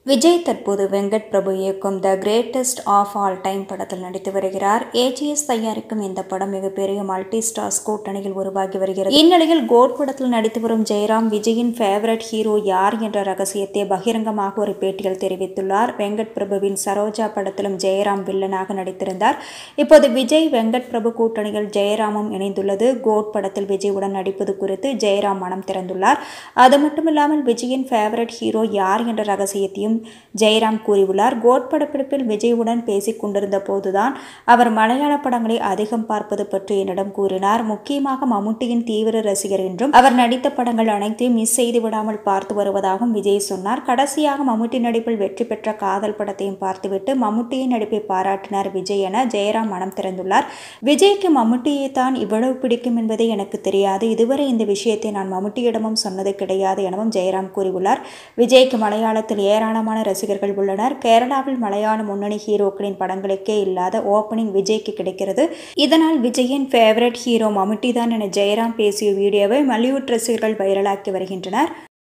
விஜய் தற்போது வெங்கட் பிரபு இயக்கும் the greatest of all time படத்தில் நடித்து வருகிறார் ஏஜிஎஸ் தயாரிக்கும் இந்த படம் மிகப்பெரிய மல்டி ஸ்டார்ஸ் கூட்டணியில் உருவாகி வருகிறது இந்நிலையில் கோட் படத்தில் நடித்து வரும் ஜெயராம் விஜயின் ஃபேவரட் ஹீரோ யார் என்ற ரகசியத்தை பகிரங்கமாக ஒரு பேட்டியில் தெரிவித்துள்ளார் வெங்கட் பிரபுவின் சரோஜா படத்திலும் ஜெயராம் வில்லனாக நடித்திருந்தார் இப்போது விஜய் வெங்கட் பிரபு கூட்டணியில் ஜெயராமும் இணைந்துள்ளது கோட் படத்தில் விஜயுடன் நடிப்பது குறித்து ஜெயராம் மனம் திறந்துள்ளார் அது மட்டுமில்லாமல் விஜயின் ஃபேவரட் ஹீரோ யார் என்ற ரகசியத்தையும் ஜெயராம் கூறியுள்ளார் கோட் படப்பிடிப்பில் விஜயுடன் பேசிக் கொண்டிருந்த போதுதான் அவர் மலையாள படங்களை அதிகம் பார்ப்பது பற்றி என்னிடம் கூறினார் முக்கியமாக மம்முட்டியின் தீவிர ரசிகர் என்றும் அவர் நடித்த படங்கள் அனைத்தையும் மிஸ் செய்து விடாமல் பார்த்து வருவதாகவும் விஜய் சொன்னார் கடைசியாக மம்முட்டி நடிப்பில் வெற்றி பெற்ற காதல் படத்தையும் பார்த்துவிட்டு மம்முட்டியின் நடிப்பை பாராட்டினார் விஜய் என ஜெயராம் மனம் திறந்துள்ளார் விஜய்க்கு மம்முட்டியை தான் இவ்வளவு பிடிக்கும் என்பதே எனக்கு தெரியாது இதுவரை இந்த விஷயத்தை நான் மம்முட்டியிடமும் சொன்னது கிடையாது எனவும் ஜெயராம் கூறியுள்ளார் விஜய்க்கு மலையாளத்தில் ஏராளமான ரசிகர்கள் உள்ளனர் கேரளாவில் மலையாள முன்னணி ஹீரோக்களின் படங்களுக்கே இல்லாத ஓப்பனிங் விஜய்க்கு கிடைக்கிறது இதனால் விஜயின் ஃபேவரட் ஹீரோ மம்முட்டி தான் என ஜெயராம் பேசிய வீடியோவை மல்லிவுட் ரசிகர்கள் வைரலாக்கி வருகின்றனர்